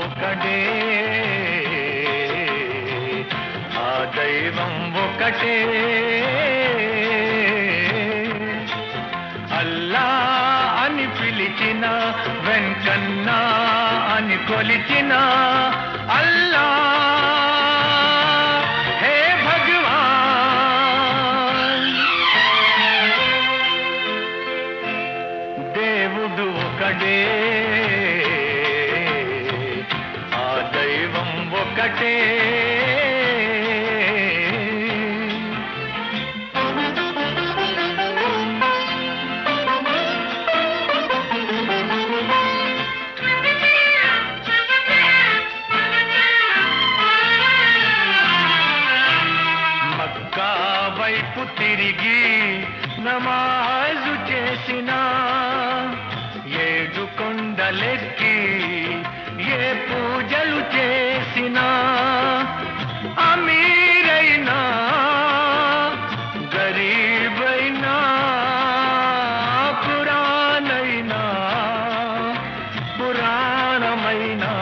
ఒకడే ఆ దైవం ఒకటే అల్లా అని పిలిచిన వెంకన్నా అని కొలిచిన అల్లా హే భగవాన్ దేవుడు ఒకడే ఆ దైవం ఒకటే మక్కా వైపు తిరిగి నమాజు చేసిన ఏడు కొండలెక్కి ఏ పూజలు చేసినా అమీరైనా గరీబైనా పురాణైనా పురాణమైనా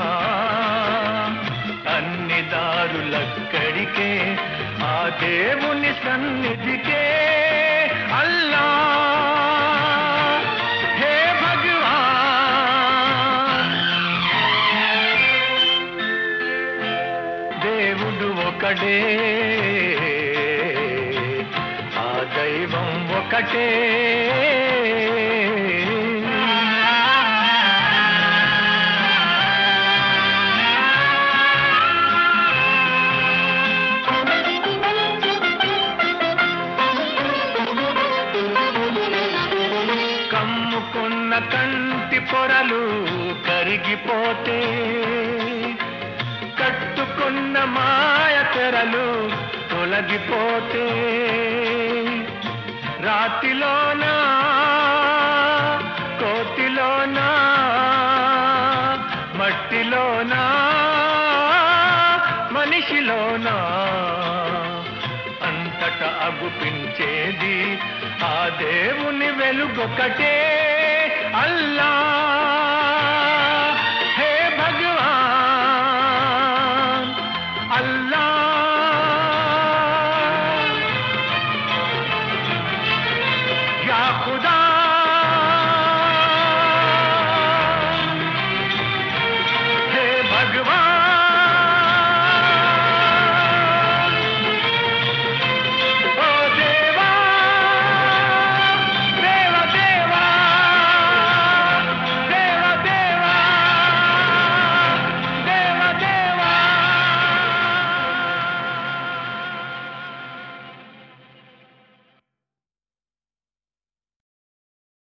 అన్ని దారులక్కడికే ఆ దేవుని సన్నిధికే అల్లా హే భగవాన్ దేవుడు ఒకడే ఆ దైవం ఒకటే కమ్ముకున్న కంటి పొరలు కరిగిపోతే కట్టుకున్న మాయ తెరలు తొలగిపోతే రాతిలోనా కోతిలోనా మట్టిలోనా మనిషిలోనా అంతట అగుపించేది ఆ దేవుని వెలుగొకటే అల్లా